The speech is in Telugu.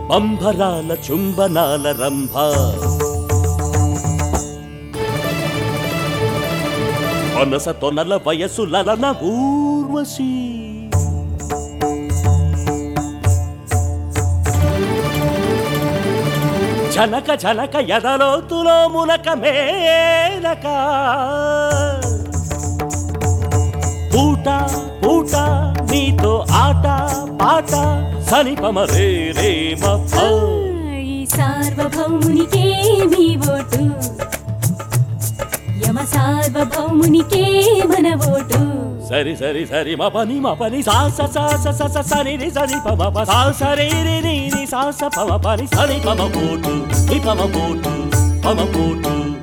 పంభరాల చుంబనాల రంభ మనస తొనల వయసు లలన ఊర్వశి జనక జనక ఎదలోతులో మునక మేనక పూట పూట నీతో ఆట పాట సనిపమ రే రే మఫ ఈ సార్వభౌమునికే మీ ఓటు యమ సార్వభౌమునికే మన ఓటు సరి సరి సరి మ పని మ పని సాస సాస సస సరి రి సరి పమ ప సా సరి రి రి రి సాస పమ పని సరి పమ పోటు ని పమ పోటు పమ పోటు